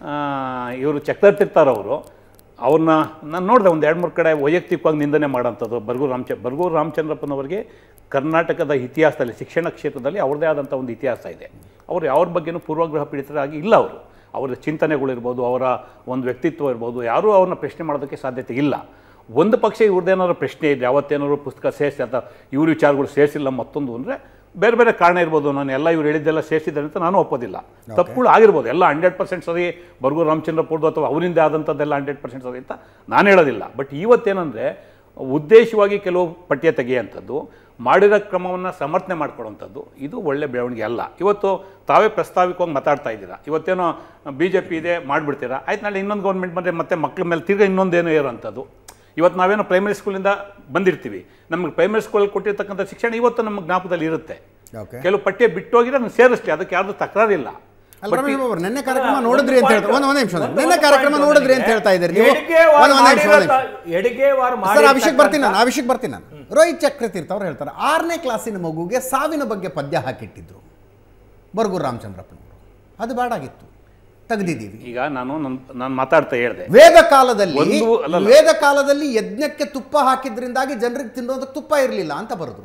ಇವರು ಚಕ್ರತೀರ್ಥರವರು ಅವ್ರನ್ನ ನಾನು ನೋಡಿದೆ ಒಂದು ಎರಡು ಮೂರು ಕಡೆ ವೈಯಕ್ತಿಕವಾಗಿ ನಿಂದನೆ ಮಾಡೋಂಥದ್ದು ಬರ್ಗೂರು ರಾಮಚ ಬರ್ಗೂರು ರಾಮಚಂದ್ರಪ್ಪನವರಿಗೆ ಕರ್ನಾಟಕದ ಇತಿಹಾಸದಲ್ಲಿ ಶಿಕ್ಷಣ ಕ್ಷೇತ್ರದಲ್ಲಿ ಅವ್ರದ್ದೇ ಆದಂಥ ಒಂದು ಇತಿಹಾಸ ಇದೆ ಅವರು ಯಾವ್ರ ಬಗ್ಗೆನೂ ಪೂರ್ವಗ್ರಹ ಪೀಡಿತರಾಗಿ ಇಲ್ಲ ಅವರು ಅವರ ಚಿಂತನೆಗಳಿರ್ಬೋದು ಅವರ ಒಂದು ವ್ಯಕ್ತಿತ್ವ ಇರ್ಬೋದು ಯಾರೂ ಅವ್ರನ್ನ ಪ್ರಶ್ನೆ ಮಾಡೋದಕ್ಕೆ ಸಾಧ್ಯತೆ ಇಲ್ಲ ಒಂದು ಪಕ್ಷ ಇವ್ರದ್ದೇನಾದ್ರು ಪ್ರಶ್ನೆ ಇದೆ ಯಾವತ್ತೇನಾದ್ರು ಪುಸ್ತಕ ಸೇರಿಸಿ ಅಥವಾ ಇವ್ರ ವಿಚಾರಗಳು ಸೇರಿಸಿಲ್ಲ ಮತ್ತೊಂದು ಅಂದರೆ ಬೇರೆ ಬೇರೆ ಕಾರಣ ಇರ್ಬೋದು ನಾನು ಎಲ್ಲ ಇವ್ರು ಹೇಳಿದ್ದೆಲ್ಲ ಸೇರಿಸಿದ್ದಾರೆ ಅಂತ ನಾನು ಒಪ್ಪೋದಿಲ್ಲ ತಪ್ಪುಗಳು ಆಗಿರ್ಬೋದು ಎಲ್ಲ ಹಂಡ್ರೆಡ್ ಪರ್ಸೆಂಟ್ ಸರಿ ಬರ್ಗೂರು ರಾಮಚಂದ್ರಪುರದು ಅಥವಾ ಅವರಿಂದ ಆದಂಥದ್ದೆಲ್ಲ ಹಂಡ್ರೆಡ್ ಪರ್ಸೆಂಟ್ ಸರಿ ಅಂತ ನಾನು ಹೇಳೋದಿಲ್ಲ ಬಟ್ ಇವತ್ತೇನೆಂದರೆ ಉದ್ದೇಶವಾಗಿ ಕೆಲವು ಪಠ್ಯ ತೆಗೆಯುವಂಥದ್ದು ಮಾಡಿರೋ ಕ್ರಮವನ್ನು ಸಮರ್ಥನೆ ಮಾಡ್ಕೊಳ್ಳೋವಂಥದ್ದು ಇದು ಒಳ್ಳೆ ಬೆಳವಣಿಗೆ ಅಲ್ಲ ಇವತ್ತು ತಾವೇ ಪ್ರಸ್ತಾವಿಕವಾಗಿ ಮಾತಾಡ್ತಾ ಇದ್ದೀರಾ ಇವತ್ತೇನೋ ಬಿ ಜೆ ಪಿ ಇದೆ ಮಾಡಿಬಿಡ್ತೀರಾ ಆಯ್ತು ನಾಳೆ ಇನ್ನೊಂದು ಗೌರ್ಮೆಂಟ್ ಬಂದರೆ ಮತ್ತೆ ಮಕ್ಕಳ ಮೇಲೆ ತಿರ್ಗಿ ಇನ್ನೊಂದೇನೋ ಇರೋಂಥದ್ದು ಇವತ್ತು ನಾವೇನೋ ಪ್ರೈಮರಿ ಸ್ಕೂಲಿಂದ ಬಂದಿರ್ತೀವಿ ನಮಗೆ ಪ್ರೈಮರಿ ಸ್ಕೂಲಲ್ಲಿ ಕೊಟ್ಟಿರ್ತಕ್ಕಂಥ ಶಿಕ್ಷಣ ಇವತ್ತು ನಮ್ಮ ಜ್ಞಾಪಕದಲ್ಲಿ ಇರುತ್ತೆ ಓಕೆ ಕೆಲವು ಪಠ್ಯ ಬಿಟ್ಟೋಗಿದ್ರೆ ಅದನ್ನು ಸೇರಿಸ್ಲಿ ಅದಕ್ಕೆ ಯಾರ್ದು ತಕರಾರಿಲ್ಲ ಅಲ್ಲ ರಮೇಶ್ ಬಾಬು ಅವ್ರೆ, ನಿನ್ನೆ ಕಾರ್ಯಕ್ರಮ ನೋಡಿದ್ರಿ ಅಂತ ಹೇಳ್ತಾರೆ ಒಂದು ಒಂದು ನಿಮಿಷ ನಿನ್ನೆ ಕಾರ್ಯಕ್ರಮ ನೋಡಿದ್ರಿ ಅಂತ ಹೇಳ್ತಾ ಇದ್ದೀರಿ ನೀವು ಒಂದು ಒಂದು ನಿಮಿಷ ಒಂದು ನಿಮಿಷ ಎಡಗೇವಾರ್ ಸರ್ ಆ ವಿಷಯಕ್ಕೆ ಬರ್ತೀನಿ ನಾನು ಆ ವಿಷಯಕ್ಕೆ ಬರ್ತೀನಿ ನಾನು ರೋಹಿತ್ ಚಕ್ರತೀರ್ಥ ಅವ್ರು ಹೇಳ್ತಾರೆ ಆರನೇ ಕ್ಲಾಸಿನ ಮಗುಗೆ ಸಾವಿನ ಬಗ್ಗೆ ಪದ್ಯ ಹಾಕಿಟ್ಟಿದ್ರು ಬರ್ಗೂರು ರಾಮಚಂದ್ರಪ್ಪನವರು ಅದು ಬೇಡಾಗಿತ್ತು ತೆಗೆದಿದ್ದೀವಿ ಈಗ ನಾನು ನಾನು ಮಾತಾಡ್ತಾ ಹೇಳಿದೆ ವೇದ ಕಾಲದಲ್ಲಿ ಒಂದು ಅಲ್ಲಲ್ಲ. ವೇದ ಕಾಲದಲ್ಲಿ ಯಜ್ಞಕ್ಕೆ ತುಪ್ಪ ಹಾಕಿದ್ರಿಂದಾಗಿ ಜನರಿಗೆ ತಿನ್ನೋದಕ್ಕೆ ತುಪ್ಪ ಇರಲಿಲ್ಲ ಅಂತ ಬರೆದ್ರು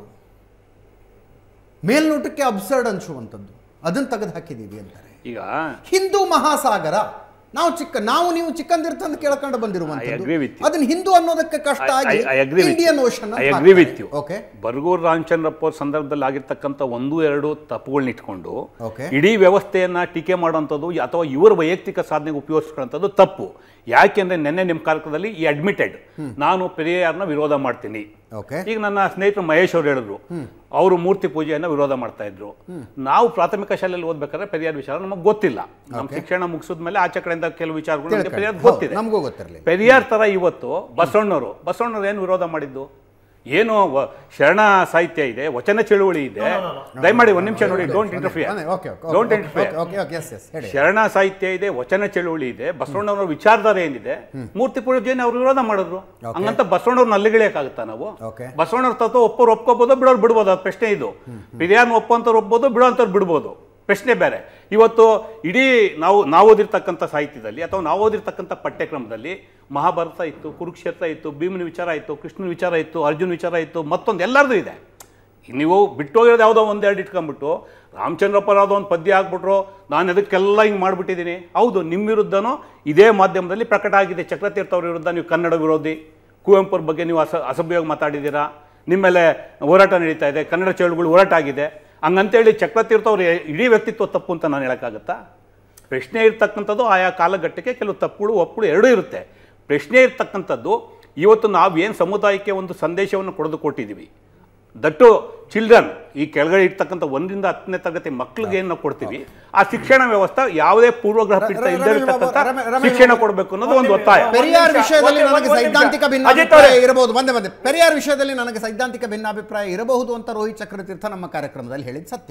ಮೇಲ್ನೋಟಕ್ಕೆ ಅಬ್ಸರ್ಡ್ ಅನ್ಸುವಂಥದ್ದು ಅದನ್ನ ತೆಗೆದು ಹಾಕಿದ್ದೀವಿ ಅಂತಾರೆ ಈಗ ಹಿಂದೂ ಮಹಾಸಾಗರ ನಾವು ಚಿಕ್ಕ ನಾವು ನೀವು ಚಿಕ್ಕಂದಿರ್ತಂದು ಕೇಳ್ಕೊಂಡು I agree with ಬಂದಿರುವಂಥದ್ದು you. ಅದನ್ನ ಹಿಂದೂ ಅನ್ನೋದಕ್ಕೆ ಕಷ್ಟ ಆಗಿ I agree with Indian you. Ocean I agree with you. Okay Barguru Ramachandrappa ಅವ್ರ ಸಂದರ್ಭದಲ್ಲಿ ಆಗಿರ್ತಕ್ಕಂಥ ಒಂದು ಎರಡು ತಪ್ಪುಗಳನ್ನ ಇಟ್ಕೊಂಡು Okay. ಇಡೀ ವ್ಯವಸ್ಥೆಯನ್ನ ಟೀಕೆ ಮಾಡುವಂಥದ್ದು ಅಥವಾ ಇವರ ವೈಯಕ್ತಿಕ ಸಾಧನೆಗೆ ಉಪಯೋಗಿಸ್ಕೊಳ್ಳೋಂಥದ್ದು ತಪ್ಪು ಯಾಕೆಂದ್ರೆ ನಿನ್ನೆ ನಿಮ್ಮ ಕಾರ್ಯಕ್ರಮದಲ್ಲಿ ಈ ಅಡ್ಮಿಟೆಡ್ ನಾನು ಪೆರಿಯಾರ್ನ ವಿರೋಧ ಮಾಡ್ತೀನಿ ಓಕೆ ಈಗ ನನ್ನ ಸ್ನೇಹಿತರು ಮಹೇಶ್ ಅವರು ಹೇಳಿದ್ರು ಅವರು ಮೂರ್ತಿ ಪೂಜೆಯನ್ನು ವಿರೋಧ ಮಾಡ್ತಾ ಇದ್ರು ನಾವು ಪ್ರಾಥಮಿಕ ಶಾಲೆಯಲ್ಲಿ ಓದ್ಬೇಕಾದ್ರೆ ಪೆರಿಯಾರ್ ವಿಚಾರ ನಮಗೆ ಗೊತ್ತಿಲ್ಲ ನಮ್ಮ ಶಿಕ್ಷಣ ಮುಗಿಸಿದ ಮೇಲೆ ಆಚೆ ಕಡೆಯಿಂದ ಕೆಲವು ವಿಚಾರಗಳು ನಮಗೆ ಪೆರಿಯಾರ್ ಗೊತ್ತಿದೆ ನಮಗೂ ಗೊತ್ತಿರಲಿಲ್ಲ ಪೆರಿಯಾರ್ ತರ ಇವತ್ತು ಬಸವಣ್ಣವರು ಬಸವಣ್ಣವ್ರು ಏನು ವಿರೋಧ ಮಾಡಿದ್ದು ಏನು ವ- ಶರಣ ಸಾಹಿತ್ಯ ಇದೆ ವಚನ ಚಳುವಳಿ ಇದೆ ದಯಮಾಡಿ ಒಂದ್ ನಿಮಿಷ ನೋಡಿ don't interfere okay don't interfere okay okay yes yes ಹೇಳಿ ಶರಣ ಸಾಹಿತ್ಯ ಇದೆ ವಚನ ಚಳುವಳಿ ಇದೆ ಬಸವಣ್ಣವರ ವಿಚಾರಧಾರೆ ಏನಿದೆ ಮೂರ್ತಿ ಪೂಜೆಯನ್ನು ಅವ್ರು ವಿರೋಧ ಮಾಡಿದ್ರು ಹಂಗಂತ ಬಸವಣ್ಣವ್ರನ್ನ ಅಲ್ಲಿಗಳಿಯಕ್ಕಾಗುತ್ತಾ ನಾವು ಓಕೆ ಬಸವಣ್ಣವ್ರ ತತ್ವ ಒಪ್ಪೋರು ಒಪ್ಕೋಬೋದು ಬಿಡೋರು ಬಿಡ್ಬೋದು ಅದು ಪ್ರಶ್ನೆ ಇದು ಬಿರಿಯಾನಿ ಒಪ್ಪಂತವ್ರು ಒಪ್ಬೋದು ಬಿಡೋಂಥವ್ರು ಬಿಡ್ಬೋದು ಪ್ರಶ್ನೆ ಬೇರೆ ಇವತ್ತು ಇಡೀ ನಾವು ನಾವು ಓದಿರ್ತಕ್ಕಂಥ ಸಾಹಿತ್ಯದಲ್ಲಿ ಅಥವಾ ನಾವು ಓದಿರ್ತಕ್ಕಂಥ ಪಠ್ಯಕ್ರಮದಲ್ಲಿ ಮಹಾಭಾರತ ಇತ್ತು ಕುರುಕ್ಷೇತ್ರ ಇತ್ತು ಭೀಮನ ವಿಚಾರ ಇತ್ತು ಕೃಷ್ಣನ ವಿಚಾರ ಇತ್ತು ಅರ್ಜುನ್ ವಿಚಾರ ಇತ್ತು ಮತ್ತೊಂದು ಎಲ್ಲರದು ಇದೆ ನೀವು ಬಿಟ್ಟೋಗಿರೋದು ಯಾವುದೋ ಒಂದೆರಡು ಇಟ್ಕೊಂಡ್ಬಿಟ್ಟು ರಾಮಚಂದ್ರಪ್ಪ ಯಾವುದೋ ಒಂದು ಪದ್ಯ ಹಾಕ್ಬಿಟ್ರು ನಾನು ಅದಕ್ಕೆಲ್ಲ ಹಿಂಗೆ ಮಾಡಿಬಿಟ್ಟಿದ್ದೀನಿ ಹೌದು ನಿಮ್ಮ ವಿರುದ್ಧನೂ ಇದೇ ಮಾಧ್ಯಮದಲ್ಲಿ ಪ್ರಕಟ ಆಗಿದೆ ಚಕ್ರತೀರ್ಥ ಅವ್ರ ವಿರುದ್ಧ ನೀವು ಕನ್ನಡ ವಿರೋಧಿ ಕುವೆಂಪುರ ಬಗ್ಗೆ ನೀವು ಅಸ ಅಸಭ್ಯವಾಗಿ ಮಾತಾಡಿದ್ದೀರಾ ನಿಮ್ಮ ಮೇಲೆ ಹೋರಾಟ ನಡೀತಾ ಇದೆ ಕನ್ನಡ ಚಳುವಳಿ ಹೋರಾಟ ಆಗಿದೆ ಹಂಗಂತೇಳಿ ಚಕ್ರತೀರ್ಥ ಅವ್ರ ಇಡೀ ವ್ಯಕ್ತಿತ್ವ ತಪ್ಪು ಅಂತ ನಾನು ಹೇಳೋಕ್ಕಾಗತ್ತಾ ಪ್ರಶ್ನೆ ಇರ್ತಕ್ಕಂಥದ್ದು ಆಯಾ ಕಾಲಘಟ್ಟಕ್ಕೆ ಕೆಲವು ತಪ್ಪುಗಳು ಒಪ್ಪುಗಳು ಎರಡೂ ಇರುತ್ತೆ ಪ್ರಶ್ನೆ ಇರ್ತಕ್ಕಂಥದ್ದು ಇವತ್ತು ನಾವು ಏನು ಸಮುದಾಯಕ್ಕೆ ಒಂದು ಸಂದೇಶವನ್ನು ಕೊಡೋದು ಕೊಟ್ಟಿದ್ದೀವಿ ದಟ್ಟು ಚಿಲ್ಡ್ರನ್ ಈ ಕೆಳಗಡೆ ಇರ್ತಕ್ಕಂಥ ಒಂದರಿಂದ ಹತ್ತನೇ ತರಗತಿ ಮಕ್ಕಳಿಗೆ ಏನು ನಾವು ಕೊಡ್ತೀವಿ ಆ ಶಿಕ್ಷಣ ವ್ಯವಸ್ಥೆ ಯಾವುದೇ ಪೂರ್ವಗ್ರಹ ಪೀಡಿತ ರ- ಇಲ್ಲದೆ ರಮೇಶ್ ಬಾಬು, ಇರ್ತಕ್ಕಂಥ ರಮೇ- ರಮೇಶ್ ಶಿಕ್ಷಣ ಬಾಬು. ಕೊಡಬೇಕು ಅನ್ನೋದು ಒಂದು ಒತ್ತಾಯ ಪೆರಿಯಾರ್ ನಿಮಿಷ, ವಿಷಯದಲ್ಲಿ ಒಂದೇ- ನನಗೆ ಒಂದೇ ನಿಮಿಷ. ಸೈದ್ಧಾಂತಿಕ ಅಜಿತ್ ಭಿನ್ನಾಭಿಪ್ರಾಯ ಅವರೇ. ಇರಬಹುದು ಬಂದೆ ಬಂದೆ ಪೆರಿಯಾರ್ ವಿಷಯದಲ್ಲಿ ನನಗೆ ಸೈದ್ಧಾಂತಿಕ ಭಿನ್ನಾಭಿಪ್ರಾಯ ಇರಬಹುದು ಅಂತ ರೋಹಿತ್ ಚಕ್ರತೀರ್ಥ ನಮ್ಮ ಕಾರ್ಯಕ್ರಮದಲ್ಲಿ ಹೇಳಿದ ಸತ್ಯ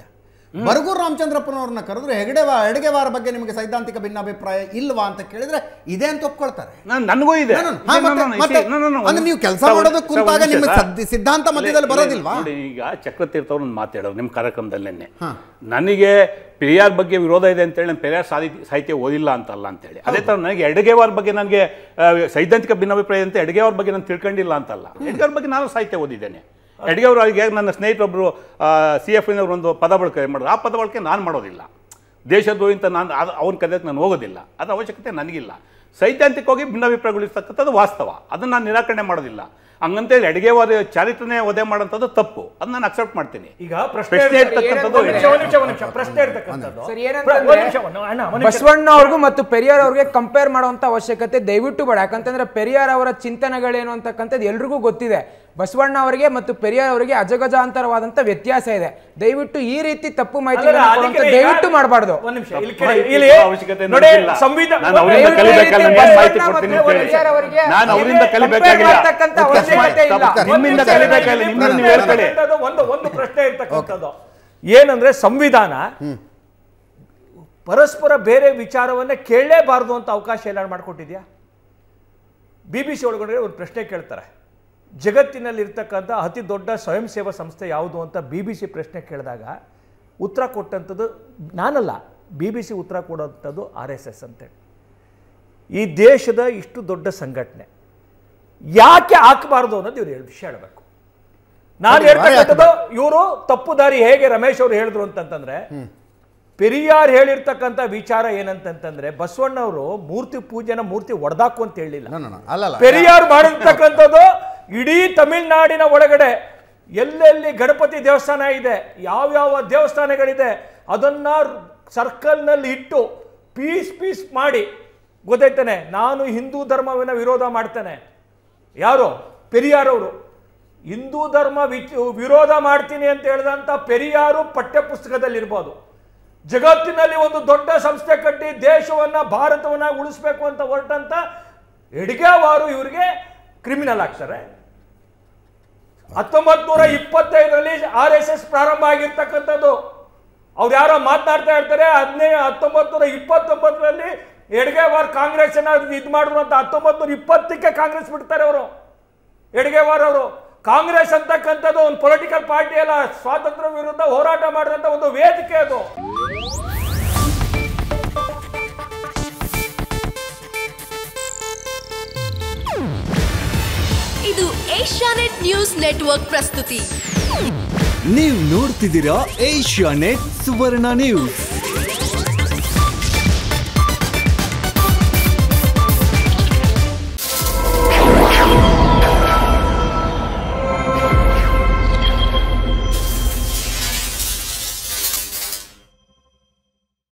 ಬರಗೂರು ರಾಮಚಂದ್ರಪ್ಪನವ್ರನ್ನ ಕರೆದ್ರೆ ಹೆಗಡೆವಾ ಹೆಡ್ಗೆವಾರ ಬಗ್ಗೆ ನಿಮಗೆ ಸೈದ್ಧಾಂತಿಕ ಭಿನ್ನಾಭಿಪ್ರಾಯ ಇಲ್ವಾ ಅಂತ ಕೇಳಿದ್ರೆ ಇದೆ ಅಂತ ಒಪ್ಕೊಳ್ತಾರೆ ನಾನ್ ನನಗೂ ಇದೆ ನಾನು- ಇದೆ, ಹಾ, ನಾನು- ಮತ್ತೆ- ನಾನು- ಮತ್ತೆ- ನಾನು- ನಾನು- ಅಂದ್ರೆ ನೀವು ಕೆಲಸ ಸರ್, ಒಂದು- ಮಾಡೋದಕ್ಕೆ ಸರ್, ಕುಂತಾಗ ಒಂದು ನಿಮ್ಮ ನಿಮಿಷ ಸದ್ದಿ- ಸಿದ್ಧಾಂತ ಮಧ್ಯದಲ್ಲಿ ಇಲ್ಲ, ಬರೋದಿಲ್ವಾ? ನೋಡಿ, ಈಗ ಚಕ್ರತೀರ್ಥ ಅವ್ರು ಒಂದು ಮಾತಾಡೋರು ನಿಮ್ಮ ಕಾರ್ಯಕ್ರಮದಲ್ಲೇನೆ ಹಾ. ನನಗೆ ಪೆರಿಯಾರ್ ಬಗ್ಗೆ ವಿರೋಧ ಇದೆ ಅಂತೇಳಿ ನಾನು ಪೆರಿಯಾರ್ ಸಾಹಿತ್ಯ ಸಾಹಿತ್ಯ ಓದಿಲ್ಲ ಅಂತಲ್ಲ ಅಂತೇಳಿ ಅದೇ ಥರ ನನಗೆ ಎಡಗೇವಾರ್ ಬಗ್ಗೆ ನನಗೆ ಆ, ಸೈದ್ಧಾಂತಿಕ ಭಿನ್ನಾಭಿಪ್ರಾಯ ಅಂತ ಎಡಗೇವಾರ್ ಬಗ್ಗೆ ನಾನು ತಿಳ್ಕೊಂಡಿಲ್ಲ ಅಂತಲ್ಲ ಎಡಗೇವಾರ್ ಬಗ್ಗೆ ನಾನು ಸಾಹಿತ್ಯ ಓದಿದ್ದೇನೆ ಎಡಗೇವ್ರು ಈಗ ನನ್ನ ಸ್ನೇಹಿತರೊಬ್ಬರು ಸಿ ಎಫ್ ಇನ್ನವ್ರು ಒಂದು ಪದ ಬಳಕೆ ಮಾಡೋದು ಆ ಪದ ಬಳಕೆ ನಾನು ಮಾಡೋದಿಲ್ಲ ದೇಶದ್ರೋಹಿ ಅಂತ ನಾನು ಅದು ಅವ್ನ ಕಲಿಯೋಕ್ಕೆ ನಾನು ಹೋಗೋದಿಲ್ಲ ಅದರ ಅವಶ್ಯಕತೆ ನನಗಿಲ್ಲ ಸೈದ್ಧಾಂತಿಕವಾಗಿ ಭಿನ್ನಾಭಿಪ್ರಾಯಗಳು ಇರ್ತಕ್ಕಂಥದ್ದು ವಾಸ್ತವ ಅದನ್ನು ನಾನು ನಿರಾಕರಣೆ ಮಾಡೋದಿಲ್ಲ ಹಂಗಂತೇಳಿ ಎಡಗೇವಾರ ಚಾರಿತ್ರನೇ ವಧೆ ಮಾಡೋಂಥದ್ದು ತಪ್ಪು ಅದನ್ನ ನಾನು ಅಕ್ಸೆಪ್ಟ್ ಮಾಡ್ತೀನಿ ಈಗ ಪ್ರಶ್ನೆ ಪ್ರಶ್ನೆ ಇರ್ತಕ್ಕಂಥದ್ದು ಇರ್ತಕ್ಕಂಥದ್ದು ಒಂದ್ ನಿಮಿಷ, ಒಂದ್ ನಿಮಿಷ, ಒಂದ್ ನಿಮಿಷ. ಪ್ರಶ್ನೆ ಇರ್ತಕ್ಕಂಥದ್ದು ಸರ್ ಪ್ರ- ಏನಂತಂದ್ರೆ ಒಂದ್ ನಿಮಿಷ, ಒಂದ್- ಅಣ್ಣ, ಒಂದ್ ನಿಮಿಷ. ಬಸವಣ್ಣ ಅವ್ರಿಗೂ ಮತ್ತು ಪೆರಿಯಾರ್ ಅವ್ರಿಗೆ ಕಂಪೇರ್ ಮಾಡುವಂತ ಅವಶ್ಯಕತೆ ದಯವಿಟ್ಟು ಬೇಡ ಯಾಕಂತಂದ್ರೆ ಪೆರಿಯಾರ್ ಅವರ ಚಿಂತನೆಗಳೇನು ಅಂತಕ್ಕಂಥದ್ದು ಎಲ್ರಿಗೂ ಗೊತ್ತಿದೆ ಬಸವಣ್ಣ ಅವರಿಗೆ ಮತ್ತು ಪೆರಿಯಾರ್ ಅವರಿಗೆ ಅಜಗಜಾಂತರವಾದಂತ ವ್ಯತ್ಯಾಸ ಇದೆ ದಯವಿಟ್ಟು ಈ ರೀತಿ ತಪ್ಪು ಮಾಹಿತಿ ಅಲ್ಲಲ್ಲ, ಅದಕ್ಕೆ ಈಗ- ದಯವಿಟ್ಟು ಮಾಡಬಾರ್ದು ಒಂದ್ ನಿಮಿಷ ಇಲ್ಲಿ ತಪ್ಪು ಕೇಳಿ, ಮಾಹಿತಿ ಇಲ್ಲಿ ಕೊಡೋ ಅವಶ್ಯಕತೆ ನೋಡಿ ನನಗಿಲ್ಲ. ಸಂವಿಧಾನ ನಾನು ಅವರಿಂದ ದಯವಿಟ್ಟು ಕಲಿಬೇಕಲ್ಲ, ಈ ರೀತಿ ನಾನು ಏನ್ ಮಾಹಿತಿ ಬಸವಣ್ಣ ಕೊಡ್ತೀನಿ ಮತ್ತು ಅಂತ ಹೇಳಿ. ಪೆರಿಯಾರ್ ಅವರಿಗೆ ನಾನು ಅವರಿಂದ compare ಕಲಿಬೇಕಾಗಿಲ್ಲ ಮಾಡ್ತಕ್ಕಂಥ ಅವಶ್ಯಕತೆ ಇಲ್ಲ ತಪ್ಪು- ನಿಮ್ಮಿಂದ ಒಂದ್ ನಿಮಿಷ, ಕಲಿಬೇಕಾಗಿಲ್ಲ, ಇಲ್ಲಿ ನಿಮ್ಮನ್ನ ನೀವು ಪ್ರಶ್ನೆ ಹೇಳ್ಕೊಳ್ಳಿ. ಇರ್ತಕ್ಕಂಥದ್ದು ಒಂದು ಒಂದು ಪ್ರಶ್ನೆ ಇರ್ತಕ್ಕಂಥದ್ದು ಏನಂದ್ರೆ ಸಂವಿಧಾನ ಪರಸ್ಪರ ಬೇರೆ ವಿಚಾರವನ್ನ ಕೇಳಲೇಬಾರದು ಅಂತ ಅವಕಾಶ ಎಲ್ಲ ಮಾಡ್ಕೊಟ್ಟಿದ್ಯಾ ಬಿ ಬಿ ಸಿ ಒಳಗಡೆ ಒಂದು ಪ್ರಶ್ನೆ ಕೇಳ್ತಾರೆ ಜಗತ್ತಿನಲ್ಲಿ ಇರ್ತಕ್ಕಂಥ ಅತಿ ದೊಡ್ಡ ಸ್ವಯಂ ಸೇವಾ ಸಂಸ್ಥೆ ಯಾವುದು ಅಂತ ಬಿ ಬಿ ಸಿ ಪ್ರಶ್ನೆ ಕೇಳಿದಾಗ ಉತ್ತರ ಕೊಟ್ಟಂಥದ್ದು ನಾನಲ್ಲ ಬಿ ಬಿ ಸಿ ಉತ್ತರ ಕೊಡೋಂಥದ್ದು ಆರ್ ಎಸ್ ಎಸ್ ಅಂತೇಳಿ ಈ ದೇಶದ ಇಷ್ಟು ದೊಡ್ಡ ಸಂಘಟನೆ ಯಾಕೆ ಹಾಕಬಾರ್ದು ಅನ್ನೋದು ಇವ್ರು ಹೇಳಿ ವಿಷಯ ಹೇಳಬೇಕು ನಾನು ಅದೇ, ಹೇಳ್ತಕ್ಕಂಥದ್ದು ಇವರು ತಪ್ಪು ದಾರಿ ಹೇಗೆ ರಮೇಶ್ ಅವರು ಹೇಳಿದ್ರು ಅಂತಂತಂದ್ರೆ ಪೆರಿಯಾರ್ ಹೇಳಿರ್ತಕ್ಕಂಥ ವಿಚಾರ ಏನಂತಂತಂದ್ರೆ ಬಸವಣ್ಣವರು ಮೂರ್ತಿ ಪೂಜೆನ ಮೂರ್ತಿ ಒಡೆದಾಕು ಅಂತ ಹೇಳಿಲ್ಲ No, no, no. ಅಲ್ಲಲ್ಲ ಪೆರಿಯಾರ್ ಮಾಡಿರ್ತಕ್ಕಂಥದ್ದು ಇಡೀ ತಮಿಳ್ನಾಡಿನ ಒಳಗಡೆ ಎಲ್ಲೆಲ್ಲಿ ಗಣಪತಿ ದೇವಸ್ಥಾನ ಇದೆ ಯಾವ್ಯಾವ ದೇವಸ್ಥಾನಗಳಿದೆ ಅದನ್ನ ಸರ್ಕಲ್ನಲ್ಲಿ ಇಟ್ಟು ಪೀಸ್ ಪೀಸ್ ಮಾಡಿ ಗೊತ್ತೈತಾನೆ ನಾನು ಹಿಂದೂ ಧರ್ಮವನ್ನ ವಿರೋಧ ಮಾಡ್ತೇನೆ ಯಾರು ಪೆರಿಯಾರ್ ಅವರು ಹಿಂದೂ ಧರ್ಮ ವಿಚ್- ವಿರೋಧ ಮಾಡ್ತೀನಿ ಅಂತ ಹೇಳಿದಂಥ ಪೆರಿಯಾರು ಪಠ್ಯ ಪುಸ್ತಕದಲ್ಲಿ ಇರ್ಬೋದು ಜಗತ್ತಿನಲ್ಲಿ ಒಂದು ದೊಡ್ಡ ಸಂಸ್ಥೆ ಕಟ್ಟಿ ದೇಶವನ್ನ ಭಾರತವನ್ನ ಉಳಿಸ್ಬೇಕು ಅಂತ ಹೊರಟಂತ ಎಡ್ಗಾವಾರು ಇವರಿಗೆ ಕ್ರಿಮಿನಲ್ ಆಗ್ತಾರೆ ಹತ್ತೊಂಬತ್ ನೂರ ಇಪ್ಪತ್ತೈದರಲ್ಲಿ ಆರ್ ಎಸ್ ಎಸ್ ಪ್ರಾರಂಭ ಆಗಿರ್ತಕ್ಕಂಥದ್ದು ಅವ್ರು ಯಾರೋ ಮಾತನಾಡ್ತಾ ಇರ್ತಾರೆ ಹದಿನೈದು ಹತ್ತೊಂಬತ್ ನೂರ ಇಪ್ಪತ್ತೊಂಬತ್ತರಲ್ಲಿ ಎಡ್ಗೇವಾರ್ ಕಾಂಗ್ರೆಸ್ ಇದು ಮಾಡಿದ್ರು ಅಂತ ಹತ್ತೊಂಬತ್ ನೂರ ಇಪ್ಪತ್ತಕ್ಕೆ ಕಾಂಗ್ರೆಸ್ ಬಿಡ್ತಾರೆ ಅವರು ಎಡ್ಗೇವಾರ್ ಅವರು ಕಾಂಗ್ರೆಸ್ ಅಂತಕ್ಕಂಥದ್ದು ಒಂದು ಪೊಲಿಟಿಕಲ್ ಪಾರ್ಟಿ ಅಲ್ಲ ಸ್ವಾತಂತ್ರ್ಯ ವಿರುದ್ಧ ಹೋರಾಟ ಮಾಡಿದಂಥ ಒಂದು ವೇದಿಕೆ ಅದು ಇದು ಏಷ್ಯಾನೆಟ್ ನ್ಯೂಸ್ ನೆಟ್ವರ್ಕ್ ಪ್ರಸ್ತುತಿ ನೀವು ನೋಡ್ತಿದ್ದೀರಾ ಏಷ್ಯಾ ನೆಟ್ ಸುವರ್ಣ ನ್ಯೂಸ್